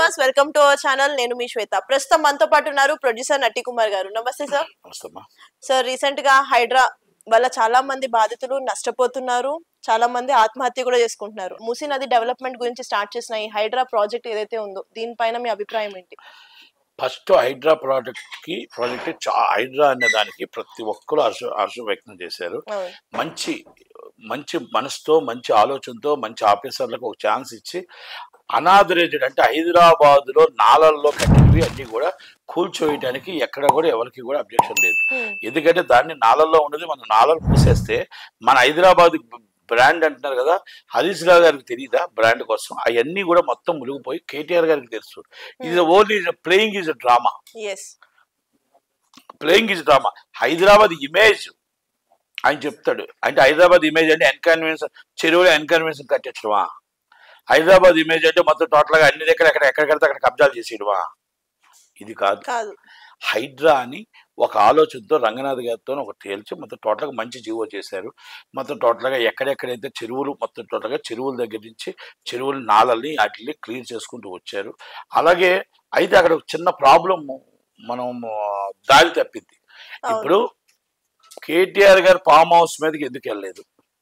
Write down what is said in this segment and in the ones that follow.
Viewers welcome to our channel నేను మీ శ్వేత ప్రస్తుతం మనతో పాటు ఉన్నారు ప్రొడ్యూసర్ నటి కుమార్ గారు నమస్తే సార్ నమస్తమ్మా సార్ రీసెంట్ గా హైడ్రా వల్ల చాలా మంది బాధితులు నష్టపోతున్నారు చాలా మంది ఆత్మహత్య కూడా చేసుకుంటున్నారు మూసీ నది డెవలప్మెంట్ గురించి స్టార్ట్ చేసిన ఈ హైడ్రా ప్రాజెక్ట్ ఏదైతే ఉందో దీనిపైన మీ అభిప్రాయం ఏంటి ఫస్ట్ హైడ్రా ప్రాజెక్ట్ కి ప్రాజెక్ట్ చా- హైడ్రా అనే దానికి ప్రతి ఒక్కరు హర్ష హర్షం వ్యక్తం చేశారు అవును. మంచి మంచి మనసుతో మంచి ఆలోచనతో మంచి ఆఫీసర్లకు ఒక ఛాన్స్ ఇచ్చి అనాథరేటెడ్ అంటే హైదరాబాద్ లో నాలల్లో కట్టినవి అన్ని కూడా కూల్చోయడానికి ఎక్కడ కూడా ఎవరికి కూడా అబ్జెక్షన్ లేదు Hmm. ఎందుకంటే దాన్ని నాలల్లో ఉన్నది మనం నాలలు మూసేస్తే మన హైదరాబాద్ బ్రాండ్ అంటున్నారు కదా హరీష్ రావు గారికి తెలియదా బ్రాండ్ కోసం అవన్నీ కూడా మొత్తం మునిగిపోయి కేటీఆర్ గారికి తెలుసు ఇది only playing is drama is playing is drama Hyderabad image ఆయన చెప్తాడు అంటే హైదరాబాద్ ఇమేజ్ అంటే ఎన్కన్వీనియన్స్ చెరువులో ఎన్కన్వీనియన్స్ కట్టించడమా హైదరాబాద్ ఇమేజ్ అంటే మొత్తం టోటల్ గా అన్ని దగ్గర ఎక్కడ ఎక్కడ కడితే అక్కడ కబ్జాలు చేసేయడమా ఇది కాదు కాదు హైడ్రా అని ఒక ఆలోచనతో రంగనాథ్ గారితో ఒక తేల్చి మొత్తం టోటల్గా మంచి జీవో చేశారు మొత్తం టోటల్గా ఎక్కడెక్కడైతే చెరువులు మొత్తం టోటల్గా చెరువుల దగ్గర నుంచి చెరువుల నాలల్ని వాటిని క్లీన్ చేసుకుంటూ వచ్చారు అలాగే అయితే అక్కడ ఒక చిన్న ప్రాబ్లం మనం ఆ, దారి తప్పింది అవును. ఇప్పుడు కేటీఆర్ గారు ఫామ్ హౌస్ మీదకి ఎందుకు వెళ్ళలేదు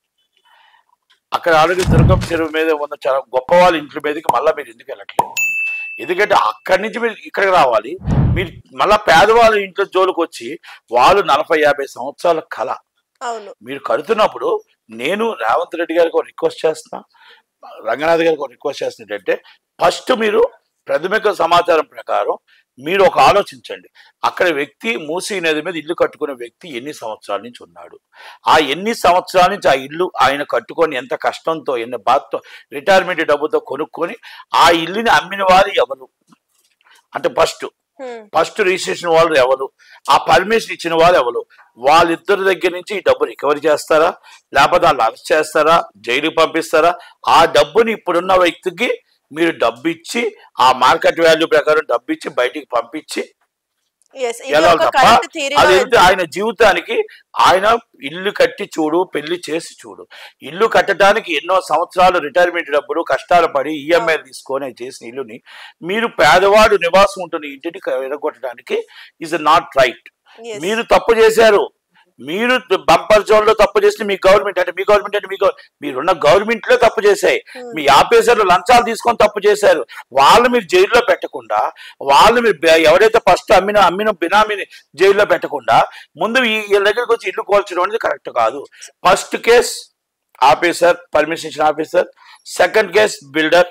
అక్కడ ఆల్రెడీ దుర్గం చెరువు మీద ఉన్న చాలా గొప్ప వాళ్ళ ఇంట్ల మీదకి మళ్ళీ మీరు ఎందుకు వెళ్ళట్లేదు ఎందుకంటే అక్కడి నుంచి మీరు ఇక్కడికి రావాలి మీరు మళ్ళా పేదవాళ్ళ ఇంట్లో జోలికి వచ్చి వాళ్ళు నలభై యాభై సంవత్సరాల కళ అవును మీరు కడుతున్నప్పుడు నేను రేవంత్ రెడ్డి గారికి ఒక రిక్వెస్ట్ చేస్తున్నా రంగనాథ్ గారికి ఒక రిక్వెస్ట్ చేస్తున్నా ఏంటంటే ఫస్ట్ మీరు ప్రాథమిక సమాచారం ప్రకారం మీరు ఒక ఆలోచించండి అక్కడ వ్యక్తి మూసీ నది మీద ఇల్లు కట్టుకునే వ్యక్తి ఎన్ని సంవత్సరాల నుంచి ఉన్నాడు ఆ ఎన్ని సంవత్సరాల నుంచి ఆ ఇల్లు ఆయన కట్టుకొని ఎంత కష్టంతో ఎన్ని బాధతో రిటైర్మెంట్ డబ్బుతో కొనుక్కొని ఆ ఇల్లుని అమ్మిన వారు ఎవరు అంటే ఫస్ట్ Hmm. ఫస్ట్ రిజిస్ట్రేషన్ వాళ్ళు ఎవరు ఆ పర్మిషన్ ఇచ్చిన వాళ్ళు ఎవరు వాళ్ళిద్దరి దగ్గర నుంచి ఈ డబ్బు రికవరీ చేస్తారా లేకపోతే వాళ్ళు అరెస్ట్ చేస్తారా జైలుకి పంపిస్తారా ఆ డబ్బుని ఇప్పుడున్న వ్యక్తికి మీరు డబ్బు ఇచ్చి ఆ మార్కెట్ వాల్యూ ప్రకారం డబ్బు ఇచ్చి బయటికి పంపించి ఎస్ ఇది వెళ్ళాలి ఒక తప్ప కరెక్ట్ థియరీ అదేంటి ఆయన జీవితానికి ఆయన ఇల్లు కట్టి చూడు పెళ్లి చేసి చూడు ఇల్లు కట్టడానికి ఎన్నో సంవత్సరాలు రిటైర్మెంట్ డబ్బులు కష్టాలు పడి ఈఎంఐలు తీసుకొని ఆయన చేసిన ఇల్లుని మీరు పేదవాడు నివాసం ఉంటున్న ఇంటిని ఎరగొట్టడానికి ఈజ్ నాట్ రైట్ మీరు తప్పు చేశారు మీరు బంపర్ జోన్ లో తప్పు చేస్తే మీ గవర్నమెంట్ అంటే మీ గవర్నమెంట్ అంటే మీ గవ- మీరున్న గవర్నమెంట్ లో తప్పు చేశాయి మీ ఆఫీసర్లు లంచాలు తీసుకొని తప్పు చేశారు వాళ్ళు మీరు జైల్లో పెట్టకుండా వాళ్ళు మీరు బె- ఎవరైతే ఫస్ట్ అమ్మిన అమ్మిన బినామీని జైల్లో పెట్టకుండా ముందు ఈ వీళ్ళ దగ్గరికి వచ్చి ఇల్లు కోల్చడం అనేది కరెక్ట్ కాదు ఫస్ట్ కేస్ ఆఫీసర్ పర్మిషన్ ఇచ్చిన officer second case builder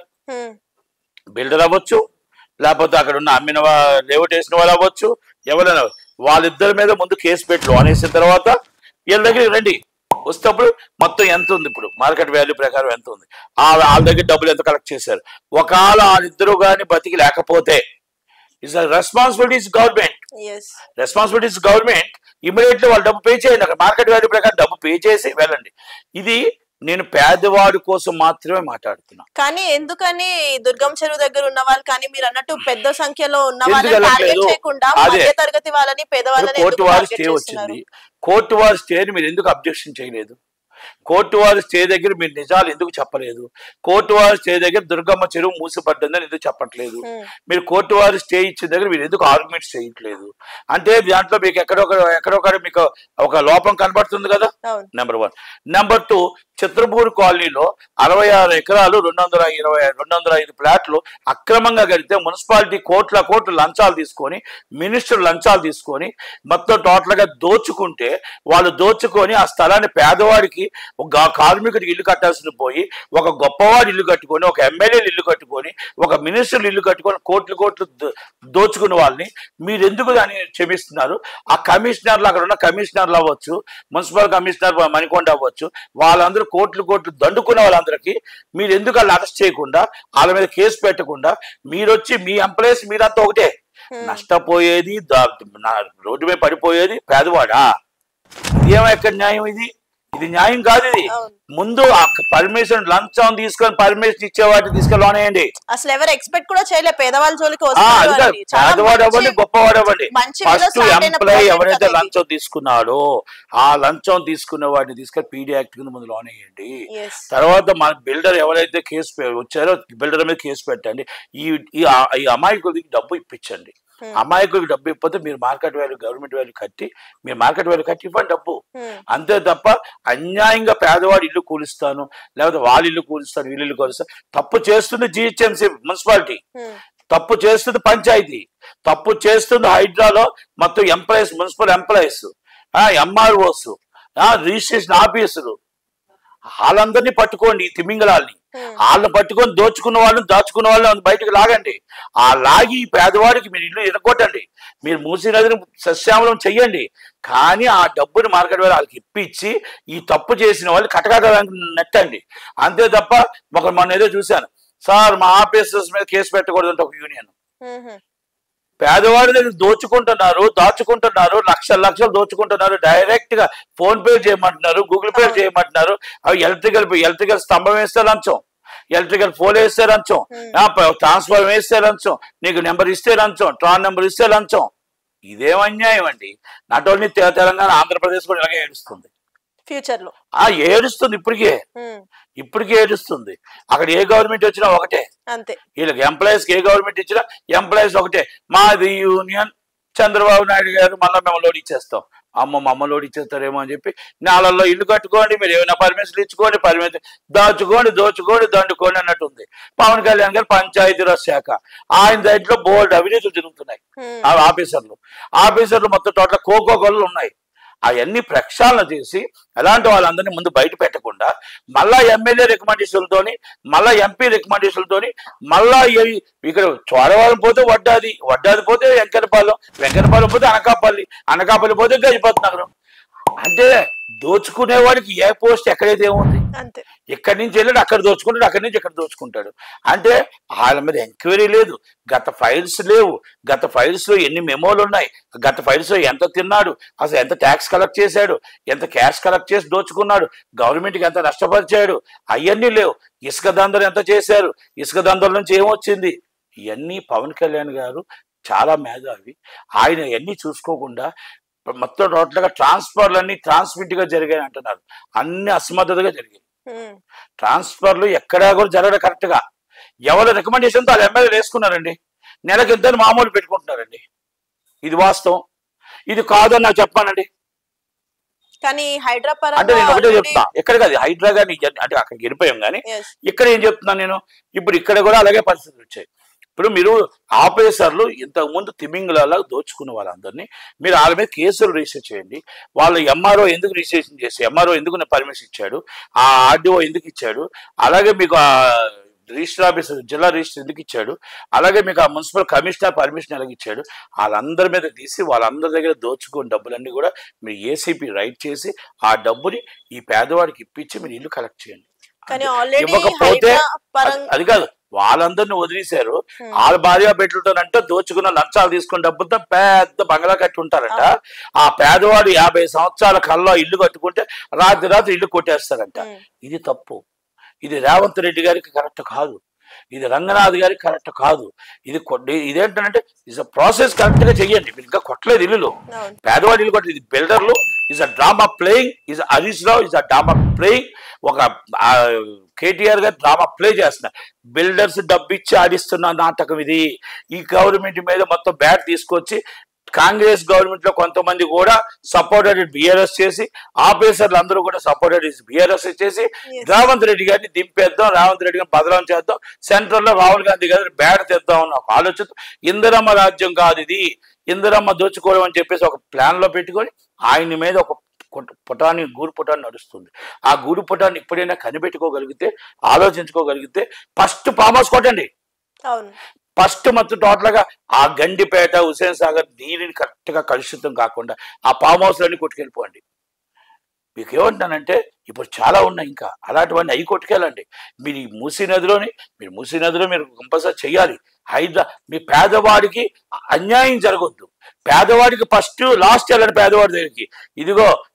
builder అవ్వచ్చు లేకపోతే అక్కడ ఉన్న అమ్మిన వా- లేఅవుట్ వేసిన వాళ్ళు అవ్వచ్చు ఎవరైనా వాళ్ళిద్దరి మీద ముందు కేసు పెట్టి లోన్ వేసిన తర్వాత వీళ్ళ దగ్గరికి రండి వస్తేప్పుడు మొత్తం ఎంత ఉంది ఇప్పుడు మార్కెట్ వాల్యూ ప్రకారం ఎంత ఉంది ఆ వాళ్ళ దగ్గర డబ్బులు ఎంత కలెక్ట్ చేశారు ఒకవేళ వాళ్ళిద్దరు కానీ బతికి లేకపోతే is responsibilities government is responsibilities government immediately వాళ్ళు డబ్బు పే చేయండి అక్కడ మార్కెట్ వాల్యూ ప్రకారం డబ్బు పే చేసి వెళ్ళండి ఇది నేను పేదవాడి కోసం మాత్రమే మాట్లాడుతున్నా కానీ ఎందుకని దుర్గం చెరువు దగ్గర ఉన్న వాళ్ళు కానీ మీరు అన్నట్టు పెద్ద సంఖ్యలో ఉన్న ఎందుకు వాళ్ళని టార్గెట్ వెళ్ళట్లేదు? చేయకుండా అదే. మధ్య తరగతి వాళ్ళని పేదవాళ్ళని కోర్టు ఎందుకు వారి target స్టే చేస్తున్నారు? వచ్చింది కోర్టు వారి స్టేని మీరు ఎందుకు అబ్జెక్షన్ చేయలేదు కోర్టు వారి స్టే దగ్గర మీరు నిజాలు ఎందుకు చెప్పలేదు కోర్టు వారి స్టే దగ్గర దుర్గమ్మ చెరువు మూసిపడ్డందని ఎందుకు చెప్పట్లేదు Hmm. మీరు కోర్టు వారి స్టే ఇచ్చిన దగ్గర మీరు ఎందుకు ఆర్గ్యుమెంట్స్ చేయట్లేదు అంటే దాంట్లో మీకు ఎక్కడొక ఎక్కడొక్కడ మీకు ఒక లోపం కనబడుతుంది కదా అవును number one number two Chitrapur కాలనీలో అరవై ఆరు ఎకరాలు రెండు వందల ఇరవై రెండు వందల ఐదు ప్లాట్లు అక్రమంగా గడితే మున్సిపాలిటీ కోట్ల కోట్లు లంచాలు తీసుకొని మినిస్టర్ లంచాలు తీసుకొని మొత్తం టోటల్ గా దోచుకుంటే వాళ్ళు దోచుకొని ఆ స్థలాన్ని పేదవాడికి ఒక కార్మికుడికి ఇల్లు కట్టాల్సిన పోయి ఒక గొప్పవాడి ఇల్లు కట్టుకొని ఒక ఎమ్మెల్యేలు ఇల్లు కట్టుకొని ఒక మినిస్టర్లు ఇల్లు కట్టుకొని కోట్లు కోట్లు దో- దోచుకున్న వాళ్ళని మీరు ఎందుకు దాన్ని క్షమిస్తున్నారు ఆ కమిషనర్లు అక్కడ ఉన్న కమిషనర్లు అవ్వచ్చు మున్సిపల్ కమిషనర్ మణికొండ అవ్వచ్చు వాళ్ళందరూ కోట్లు కోట్లు దండుకున్న వాళ్ళందరికీ మీరు ఎందుకు వాళ్ళు అరెస్ట్ చేయకుండా వాళ్ళ మీద కేసు పెట్టకుండా మీరు వచ్చి మీ ఎంప్లాయీస్ మీరంతా ఒకటే Hmm. నష్టపోయేది దా- నా రోడ్డు మీద పడిపోయేది పేదవాడా ఇదేమో ఎక్కడ న్యాయం ఇది ఇది న్యాయం కాదు ఇది అవును. ముందు ఆ పర్మిషన్ లంచం తీసుకొని పర్మిషన్ ఇచ్చే వాటిని తీసుకొని లోనేయండి అసలు ఎవరు ఎక్స్పెక్ట్ కూడా చేయలే పేదవాళ్ళ జోలికి ఆ, వస్తారు అది కాదు. అని. చాలా పేదవాడు అవ్వండి మంచి- గొప్పవాడు అవ్వండి మంచి మీద ఫస్ట్ start అయిన ఎంప్లాయ్ project ఎవరైతే కదా ఇది. లంచం తీసుకున్నాడో ఆ లంచం తీసుకున్న వాడిని తీసుకొని పీడీ యాక్ట్ కింద ముందు లోనేయండి Yes. తర్వాత మన బిల్డర్ ఎవరైతే కేసు పె- వచ్చారో బిల్డర్ మీద కేసు పెట్టండి ఈ ఈ ఆ- ఈ అమాయకులకి డబ్బు ఇప్పించండి Hmm. అమాయకులకు డబ్బు ఇవ్వకపోతే మీరు మార్కెట్ వాల్యూ గవర్నమెంట్ వాల్యూ కట్టి మీరు మార్కెట్ వాల్యూ కట్టి ఇవ్వండి డబ్బు Hmm. అంతే తప్ప అన్యాయంగా పేదవాడి ఇల్లు కూలుస్తాను లేకపోతే వాళ్ళ ఇల్లు కూలుస్తాను వీళ్ళ ఇల్లు కూలుస్తాను తప్పు చేస్తుంది జిహెచ్ఎంసీ మున్సిపాలిటీ Hmm. తప్పు చేస్తుంది పంచాయతీ తప్పు చేస్తుంది హైడ్రాలో మొత్తం employees municipal employees MROs registration ఆఫీసులు వాళ్ళందరినీ పట్టుకోండి ఈ తిమింగళాల్ని Hmm. వాళ్ళని పట్టుకొని దోచుకున్న వాళ్ళని దాచుకున్న వాళ్ళని బయటకు లాగండి ఆ లాగి ఈ పేదవాడికి మీరు ఇల్లు ఎరగొట్టండి మీరు మూసి నదిని సస్యామలం చెయ్యండి కానీ ఆ డబ్బుని మార్కెట్ వేల వాళ్ళకి ఇప్పించి ఈ తప్పు చేసిన వాళ్ళు కటకట నెట్టండి అంతే తప్ప ఒక మొన్న ఏదో చూశాను సార్ మా ఆఫీసర్స్ మీద కేసు పెట్టకూడదంటే ఒక యూనియన్ Hmm. పేదవాడి దగ్గర దోచుకుంటున్నారు దాచుకుంటున్నారు లక్షల లక్షలు దోచుకుంటున్నారు డైరెక్ట్ గా ఫోన్ పే చేయమంటున్నారు గూగుల్ పే అవును. చేయమంటున్నారు అవి ఎలక్ట్రికల్ ఎలక్ట్రికల్ స్తంభం వేస్తే లంచం ఎలక్ట్రికల్ పోల్ వేస్తే లంచం Hmm. ట్రాన్స్ఫర్ వేస్తే లంచం నీకు నెంబర్ ఇస్తే లంచం ట్రాన్ నెంబర్ ఇస్తే లంచం ఇదేం అన్యాయం అండి నాట్ ఓన్లీ తె- తెలంగాణ ఆంధ్రప్రదేశ్ కూడా ఇలాగే ఏడుస్తుంది ఫ్యూచర్ లో ఆ ఏడుస్తుంది ఇప్పటికే Hmm. ఇప్పటికే ఏడుస్తుంది అక్కడ ఏ గవర్నమెంట్ వచ్చినా ఒకటే అంతే వీళ్ళకి ఎంప్లాయీస్ ఏ గవర్నమెంట్ ఇచ్చినా ఎంప్లాయీస్ ఒకటే మాది యూనియన్ చంద్రబాబు నాయుడు గారు మళ్ళీ మేము లోడ్ ఇచ్చేస్తాం అమ్మ మా అమ్మ లోడ్ ఇచ్చేస్తారేమో అని చెప్పి నాళ్ళల్లో ఇల్లు కట్టుకోండి మీరు ఏమైనా పర్మిషన్లు ఇచ్చుకోండి పర్మిషన్ దాచుకోండి దోచుకోండి దండుకోండి అన్నట్టు ఉంది పవన్ కళ్యాణ్ గారు పంచాయతీరాజ్ శాఖ ఆయన దాంట్లో బోర్డు అవినీతులు జరుగుతున్నాయి Hmm. ఆ ఆఫీసర్లు ఆఫీసర్లు మొత్తం టోటల్ కోకో గొల్లు ఉన్నాయి అవన్నీ ప్రక్షాళన చేసి అలాంటి వాళ్ళందరినీ ముందు బయట పెట్టకుండా మళ్ళా ఎమ్మెల్యే రికమెండేషన్లతోని మళ్ళా ఎంపీ రికమెండేషన్లతోని మళ్ళా ఈ- ఇక్కడ చోడవరం పోతే వడ్డాది వడ్డాది పోతే వెంకటపాలెం వెంకటపాలెం పోతే అనకాపల్లి అనకాపల్లి పోతే గజపతి నగరం అంటే దోచుకునేవాడికి ఏ పోస్ట్ ఎక్కడైతే ఏముంది అంతే ఇక్కడి నుంచి వెళ్ళాడు అక్కడ దోచుకుంటాడు అక్కడి నుంచి ఇక్కడ దోచుకుంటాడు అంటే వాళ్ళ మీద ఎంక్వైరీ లేదు గత ఫైల్స్ లేవు గత ఫైల్స్ లో ఎన్ని మెమోలు ఉన్నాయి గత ఫైల్స్ లో ఎంత తిన్నాడు అసలు ఎంత ట్యాక్స్ కలెక్ట్ చేశాడు ఎంత క్యాష్ కలెక్ట్ చేసి దోచుకున్నాడు గవర్నమెంట్ కి ఎంత నష్టపరిచాడు అవన్నీ లేవు ఇసుక దందలు ఎంత చేశారు ఇసుక దందల నుంచి ఏమొచ్చింది ఇవన్నీ పవన్ కళ్యాణ్ గారు చాలా మేధావి ఆయన ఇవన్నీ చూసుకోకుండా మొత్తం టోటల్ గా ట్రాన్స్ఫర్లు అన్ని ట్రాన్స్మిట్ గా జరిగాయి అంటున్నారు అన్ని అసమర్థతగా జరిగాయి Hmm. ట్రాన్స్ఫర్లు ఎక్కడా కూడా జరగడం కరెక్ట్ గా ఎవరి రికమెండేషన్ తో వాళ్ళు ఎమ్మెల్యేలు వేసుకున్నారండి నెలకి ఇద్దరు మామూలు పెట్టుకుంటున్నారండి ఇది వాస్తవం ఇది కాదని నాకు చెప్పానండి కానీ హైడ్రా అంటే నేను ఒకటే పరంగా చెప్తా ఎక్కడ కాదు హైడ్రా గాని అంటే అక్కడికి వెళ్ళిపోయాం కానీ Yes. ఇక్కడ ఏం చెప్తున్నాను నేను ఇప్పుడు ఇక్కడ కూడా అలాగే పరిస్థితులు వచ్చాయి ఇప్పుడు మీరు ఆఫీసర్లు ఇంతకు ముందు తిమింగలాగా దోచుకున్న వాళ్ళందరినీ మీరు వాళ్ళ మీద కేసులు రిజిస్టర్ చేయండి వాళ్ళ ఎంఆర్ఓ ఎందుకు రిజిస్ట్రేషన్ చేసి ఎంఆర్ఓ ఎందుకు పర్మిషన్ ఇచ్చాడు ఆ ఆర్డీఓ ఎందుకు ఇచ్చాడు అలాగే మీకు ఆ రిజిస్టర్ ఆఫీసర్ జిల్లా రిజిస్టర్ ఎందుకు ఇచ్చాడు అలాగే మీకు ఆ మున్సిపల్ కమిషనర్ పర్మిషన్ ఎలాగ ఇచ్చాడు వాళ్ళందరి మీద తీసి వాళ్ళందరి దగ్గర దోచుకున్న డబ్బులన్నీ కూడా మీరు ఏసీపీ రైట్ చేసి ఆ డబ్బుని ఈ పేదవాడికి ఇప్పించి మీరు ఇల్లు కలెక్ట్ చేయండి కానీ అంతే. ఆల్రెడీ ఇవ్వకపోతే హైడ్రా అది- పరంగా అది కాదు వాళ్ళందరిని వదిలేశారు Hmm. వాళ్ళ భార్య బిడ్డలతోనంటే దోచుకున్న లంచాలు తీసుకున్న డబ్బులతో పెద్ద బంగ్లా కట్టి ఉంటారంట ఆ పేదవాడు యాభై సంవత్సరాల కల్లో ఇల్లు కట్టుకుంటే రాత్రి రాత్రి ఇల్లు కొట్టేస్తారంట Hmm. ఇది తప్పు ఇది రేవంత్ రెడ్డి గారికి కరెక్ట్ కాదు ఇది రంగనాథ్ గారికి కరెక్ట్ కాదు ఇది కొ- ఇదేంటంటే ఇస్ ప్రాసెస్ కరెక్ట్ గా చెయ్యండి మీరు ఇంకా కొట్టలేదు ఇల్లులు అవును పేదవాడి ఇల్లు కొట్టలేదు ఇది బిల్డర్లు is a drama playing is Harish Rao is a drama playing ఒక కేటీఆర్ గారు డ్రామా ప్లే చేస్తున్నారు బిల్డర్స్ డబ్బు ఇచ్చి ఆడిస్తున్న నాటకం ఇది ఈ గవర్నమెంట్ మీద మొత్తం బ్యాట్ తీసుకొచ్చి కాంగ్రెస్ గవర్నమెంట్ లో కొంతమంది కూడా సపోర్టెడ్ బిఆర్ఎస్ చేసి ఆఫీసర్లు అందరూ కూడా సపోర్టెడ్ బిఆర్ఎస్ చేసి Yes. రేవంత్ రెడ్డి గారిని దింపేద్దాం రేవంత్ రెడ్డి గారిని బదలం చేద్దాం సెంట్రల్ లో రాహుల్ గాంధీ గారిని బ్యాట్ తెద్దాం అన్న ఒక ఆలోచన ఇందిరమ్మ రాజ్యం కాదు ఇది ఇందిరమ్మ దోచుకోవడం అని చెప్పేసి ఒక ప్లాన్ లో పెట్టుకొని ఆయన మీద ఒక పుట- పుటాన్ని గూడు పుటాన్ని నడుస్తుంది ఆ గూడు పుటాన్ని ఇప్పుడైనా కనిపెట్టుకోగలిగితే ఆలోచించుకోగలిగితే ఫస్ట్ ఫామ్ హౌస్ కొట్టండి అవును ఫస్ట్ మొత్తం టోటల్ గా ఆ గండిపేట హుసేన్ సాగర్ నీరుని కరెక్ట్ గా కలుషితం కాకుండా ఆ ఫామ్ హౌస్ లన్నీ కొట్టుకెళ్ళిపోండి మీకు ఏమంటానంటే ఇప్పుడు చాలా ఉన్నాయి ఇంకా అలాంటివన్నీ అవి కొట్టుకెళ్ళండి మీరు ఈ మూసీ నదిలోని మీరు మూసీ నదిలో మీరు కంపల్సరీ చేయాలి హైదరా మీ పేదవాడికి అన్యాయం జరగొద్దు పేదవాడికి ఫస్ట్ లాస్ట్ వెళ్ళండి పేదవాడి దగ్గరికి ఇదిగో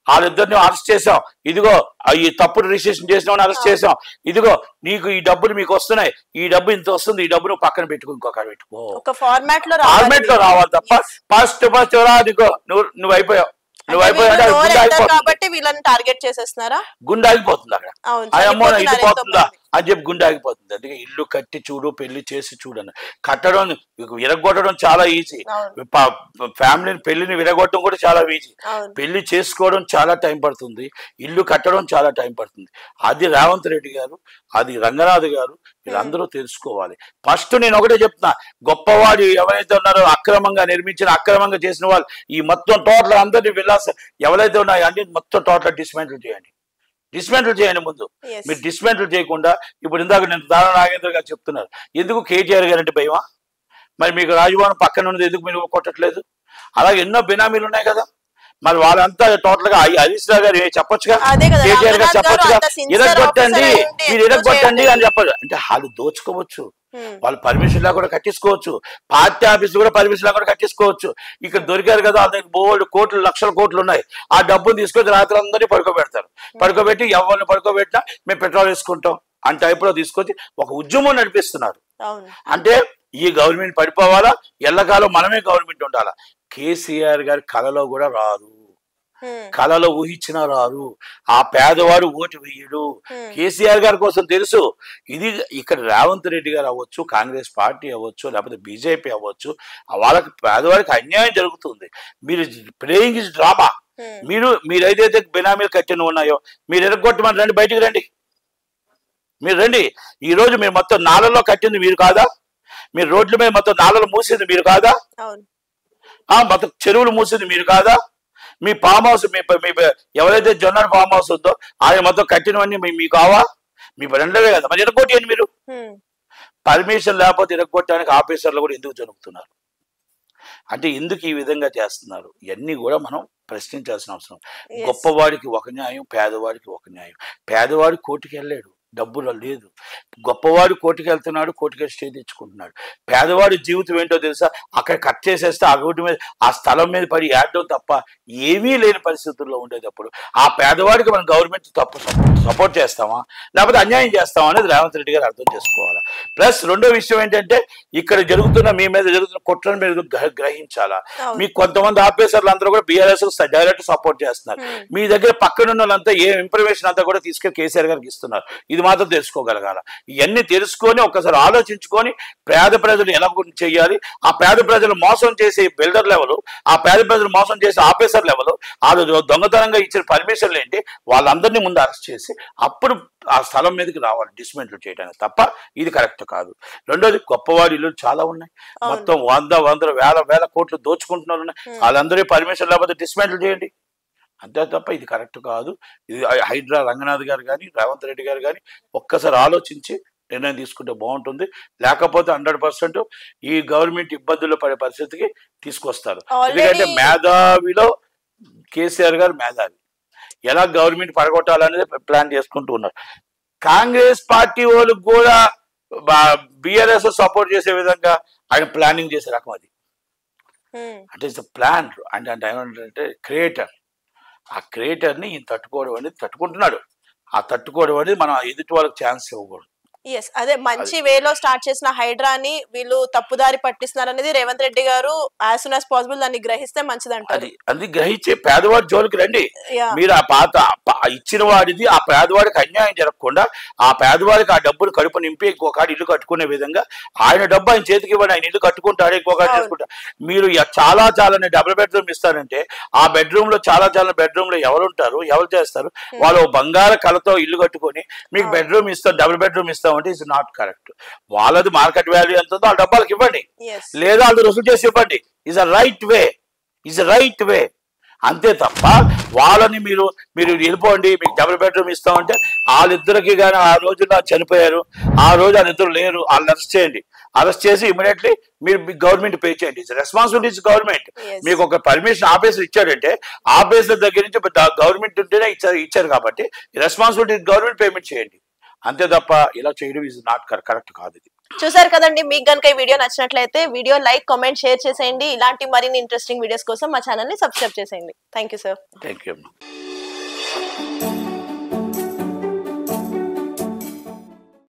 వాళ్ళిద్దరిని అరెస్ట్ చేసాం ఇదిగో ఆ ఈ తప్పుడు రిజిస్ట్రేషన్ చేసిన వాడిని అరెస్ట్ చేసాం ఇదిగో నీకు ఈ డబ్బులు మీకు వస్తున్నాయి ఈ డబ్బు ఇంత వస్తుంది ఈ డబ్బు నువ్వు పక్కన పెట్టుకో ఇంకొక పెట్టుకో ఒక ఫార్మాట్ లో ఫార్మేట్ లో రావాలి తప్ప ఫస్ట్ ఫస్ట్ రా నీకో నువ్వు నువ్వు అయిపోయావు నువ్వు అయిపోయావు అంటే అది గుండె ఆగిపోతుంది కాబట్టి వీళ్ళని టార్గెట్ చేసేస్తున్నారా గుండె ఆగిపోతుంది అక్కడ అవును అమ్మో ఇల్లు చనిపోతున్నారు ఎంతో పోతుందా మంది. అని చెప్పి గుండె ఆగిపోతుంది అందుకే ఇల్లు కట్టి చూడు పెళ్లి చేసి చూడను కట్టడం విరగొట్టడం చాలా ఈజీ అవును ఫ్యామిలీని పెళ్లిని విరగొట్టడం కూడా చాలా ఈజీ అవును పెళ్లి చేసుకోవడం చాలా టైం పడుతుంది ఇల్లు కట్టడం చాలా టైం పడుతుంది అది రేవంత్ రెడ్డి గారు అది రంగనాథ్ గారు వీళ్ళందరూ తెలుసుకోవాలి ఫస్ట్ నేను ఒకటే చెప్తున్నా గొప్పవాడు ఎవరైతే ఉన్నారో అక్రమంగా నిర్మించిన అక్రమంగా చేసిన వాళ్ళు ఈ మొత్తం టోటల్ అందరినీ విలాస ఎవరైతే ఉన్నాయో అన్ని మొత్తం టోటల్ డిస్మెంటల్ చేయండి డిస్మెంటల్ చేయండి ముందు Yes. మీరు డిస్మెంటల్ చేయకుండా ఇప్పుడు ఇందాక నేను దారా నాగేంద్ర గారు చెప్తున్నారు ఎందుకు కేటీఆర్ గారు అంటే భయమా మరి మీకు రాజభవన్ పక్కన ఉన్నది ఎందుకు మీరు కొట్టట్లేదు అలాగే ఎన్నో బినామీలు ఉన్నాయి కదా మరి వాళ్ళంతా టోటల్ గా ఈ హరీష్ రావు గారు ఏ చెప్పొచ్చుగా అదే కదా, కేటీఆర్ గారు రంగనాథ్ గారు చెప్పొచ్చుగా అంత sincere ఇరగొట్టండి officer అయి ఉండి మీరు ఎందుకు ఇరగొట్టండి చేయట్లేదు? అని చెప్పదు అంటే వాళ్ళు దోచుకోవచ్చు Hmm. వాళ్ళు పర్మిషన్ లా కూడా కట్టించుకోవచ్చు పార్టీ ఆఫీస్ కూడా పర్మిషన్ లా కూడా కట్టించుకోవచ్చు ఇక్కడ దొరికారు కదా అతనికి బోల్డ్ కోట్లు లక్షల కోట్లు ఉన్నాయి ఆ డబ్బును తీసుకొని రాత్రి అందరినీ పడుకోబెడతారు పడుకోబెట్టి ఎవరిని పడుకోబెట్టినా మేము పెట్రోల్ వేసుకుంటాం అని టైప్ లో తీసుకొచ్చి ఒక ఉద్యమం నడిపిస్తున్నారు అవును అంటే ఈ గవర్నమెంట్ పడిపోవాలా ఎల్లకాలం మనమే గవర్నమెంట్ ఉండాలా కేసీఆర్ గారి కళలో కూడా రారు Hmm. కళలో ఊహించినా రారు ఆ పేదవాడు ఓటు వేయడు Hmm. కేసీఆర్ గారి కోసం తెలుసు ఇది ఇక్కడ రేవంత్ రెడ్డి గారు అవ్వచ్చు కాంగ్రెస్ పార్టీ అవ్వచ్చు లేకపోతే బీజేపీ అవ్వచ్చు వాళ్ళకి పేదవాడికి అన్యాయం జరుగుతుంది మీరు ప్లేయింగ్ ఇస్ డ్రామా Hmm. మీరు మీరు ఏదైతే బినామీలు కట్టిన ఉన్నాయో మీరు ఎరగొట్టమని రండి బయటికి రండి మీరు రండి ఈ రోజు మీరు మొత్తం నాలలో కట్టింది మీరు కాదా మీరు రోడ్ల మీద మొత్తం నాలలు మూసింది మీరు కాదా అవును ఆ మొత్తం చెరువులు మూసింది మీరు కాదా మీ ఫామ్ హౌస్ మీ మీ ఎవరైతే జొన్న ఫామ్ హౌస్ ఉందో ఆయన మొత్తం కట్టినవన్నీ మీ- మీకు కావా మీ రెండవే కదా మరి ఎరగొట్టేయండి మీరు Hmm. పర్మిషన్ లేకపోతే ఇరగొట్టడానికి ఆఫీసర్లు కూడా ఎందుకు జరుగుతున్నారు అంటే ఎందుకు ఈ విధంగా చేస్తున్నారు ఇవన్నీ కూడా మనం ప్రశ్నించాల్సిన అవసరం Yes. గొప్పవాడికి ఒక న్యాయం పేదవాడికి ఒక న్యాయం పేదవాడు కోర్టుకి వెళ్ళాడు డబ్బులు లేదు గొప్పవాడు కోర్టుకి వెళ్తున్నాడు కోర్టుకి స్టే తెచ్చుకుంటున్నాడు పేదవాడి జీవితం ఏంటో తెలుసా అక్కడ కట్ చేసేస్తే ఆ రోడ్డు మీద ఆ స్థలం మీద పడి ఏడడం తప్ప ఏమీ లేని పరిస్థితుల్లో ఉండేటప్పుడు ఆ పేదవాడికి మనం గవర్నమెంట్ తప్పు సపోర్ట్ చేస్తామా లేకపోతే అన్యాయం చేస్తామా అనేది రేవంత్ రెడ్డి గారు అర్థం చేసుకోవాలి ప్లస్ రెండో విషయం ఏంటంటే ఇక్కడ జరుగుతున్న మీ మీద జరుగుతున్న కుట్రను మీరు గ్రహ- గ్రహించాలా అవును. మీకు కొంతమంది ఆఫీసర్లు అందరూ కూడా బీఆర్ఎస్ డైరెక్ట్ సపోర్ట్ చేస్తున్నారు Hmm. మీ దగ్గర పక్కన ఉన్న వాళ్ళంతా ఏ ఇన్ఫర్మేషన్ అంతా కూడా తీసుకెళ్లి కేసీఆర్ గారికి ఇస్తున్నారు ఇది మాత్రం తెలుసుకోగలగాల ఇవన్నీ తెలుసుకొని ఒక్కసారి ఆలోచించుకొని పేద ప్రజలు ఎలా చేయాలి ఆ పేద ప్రజలు మోసం చేసే బిల్డర్ లెవెల్ ఆ పేద ప్రజలు మోసం చేసే ఆఫీసర్ లెవెల్ వాళ్ళు దొంగతనంగా ఇచ్చిన పర్మిషన్లు ఏంటి వాళ్ళందరినీ ముందు అరెస్ట్ చేసి అప్పుడు ఆ స్థలం మీదకి రావాలి డిస్మెంట్లు చేయడానికి తప్ప ఇది కరెక్ట్ కాదు రెండోది గొప్పవాడి ఇల్లు చాలా ఉన్నాయి అవును. మొత్తం వంద వందల వేల వేల కోట్లు దోచుకుంటున్నారు ఉన్నాయి Hmm. వాళ్ళందరూ పర్మిషన్ లేకపోతే డిస్మెంట్లు చేయండి అంతే తప్ప ఇది కరెక్ట్ కాదు ఇది హై- హైడ్రా రంగనాథ్ గారు కానీ రేవంత్ రెడ్డి గారు కానీ ఒక్కసారి ఆలోచించి నిర్ణయం తీసుకుంటే బాగుంటుంది లేకపోతే హండ్రెడ్ పర్సెంట్ ఈ గవర్నమెంట్ ఇబ్బందులు పడే పరిస్థితికి తీసుకొస్తారు Already- ఎందుకంటే మేధావిలో కేసీఆర్ గారు మేధావి ఎలా గవర్నమెంట్ పడగొట్టాలనేది ప్లాన్ చేసుకుంటూ ఉన్నారు కాంగ్రెస్ పార్టీ వాళ్ళకి కూడా బిఆర్ఎస్ సపోర్ట్ చేసే విధంగా ఆయన ప్లానింగ్ చేసే రకం అది Hmm. అంటే ఇట్స్ ప్లాన్ అంటే అంటే ఏమంటే క్రియేటర్ ఆ క్రియేటర్ని ఈయన తట్టుకోవడం అనేది తట్టుకుంటున్నాడు ఆ తట్టుకోవడం అనేది మనం ఎదుటి వాళ్ళకి ఛాన్స్ ఇవ్వకూడదు ఎస్ అదే మంచి వేలో స్టార్ట్ చేసిన హైడ్రాని వీళ్ళు తప్పుదారి పట్టిస్తున్నారు అనేది రేవంత్ రెడ్డి గారు యాజ్ సూన్ యాజ్ పాసిబుల్ దాన్ని గ్రహిస్తే మంచిది అంటారు అది అది గ్రహించే పేదవాడి జోలికి రండి Yeah. మీరు ఆ పాత ప- ఇచ్చిన వాడిది ఆ పేదవాడికి అన్యాయం జరగకుండా ఆ పేదవాడికి ఆ డబ్బులు కడుపు నింపి ఇంకొకటి ఇల్లు కట్టుకునే విధంగా ఆయన డబ్బు ఆయన చేతికి ఇవ్వండి ఆయన ఇల్లు కట్టుకుంటాడు ఇంకొకటి అవును. చేసుకుంటాడు మీరు ఎ- చాలా చాలా డబుల్ బెడ్రూమ్ ఇస్తారంటే ఆ బెడ్రూమ్ లో చాలా చాలా బెడ్రూమ్ లో ఎవరు ఉంటారు ఎవరు చేస్తారు వాళ్ళు ఓ బంగార కళతో ఇల్లు కట్టుకొని మీకు అవును. బెడ్రూమ్ ఇస్తాం డబుల్ బెడ్రూమ్ ఇస్తామంటే ఇట్స్ నాట్ కరెక్ట్ వాళ్ళది మార్కెట్ వాల్యూ ఎంత ఉందో ఆ డబ్బాలకు ఇవ్వండి ఎస్ లేదా వాళ్ళు రుసుము చేసి ఇవ్వండి is a right way is a right way అంతే తప్ప వాళ్ళని మీరు మీరు వెళ్ళిపోండి మీకు డబుల్ బెడ్రూమ్ ఇస్తామంటే వాళ్ళిద్దరికి కానీ ఆ రోజున చనిపోయారు ఆ రోజు వాళ్ళిద్దరు లేరు వాళ్ళని అరెస్ట్ చేయండి అరెస్ట్ చేసి ఇమీడియట్లీ మీరు గవర్నమెంట్ పే చేయండి ఇట్స్ రెస్పాన్సిబిలిటీ గవర్నమెంట్ Yes. మీకు ఒక పర్మిషన్ ఆఫీసర్ ఇచ్చాడంటే ఆఫీసర్ దగ్గర నుంచి గవర్నమెంట్ ఉంటేనే ఇచ్చారు ఇచ్చారు కాబట్టి రెస్పాన్సిబిలిటీ గవర్నమెంట్ పేమెంట్ చేయండి అంతే తప్ప ఇలా చేయడం ఇస్ నాట్ కరెక్ట్ కాదు ఇది చూసారు కదండి మీకు గనుక ఈ వీడియో నచ్చినట్లయితే వీడియో లైక్ కామెంట్ షేర్ చేసేయండి ఇలాంటి మరిన్ని ఇంట్రెస్టింగ్ వీడియోస్ కోసం మా ఛానల్ ని సబ్స్క్రైబ్ చేసేయండి thank you sir thank you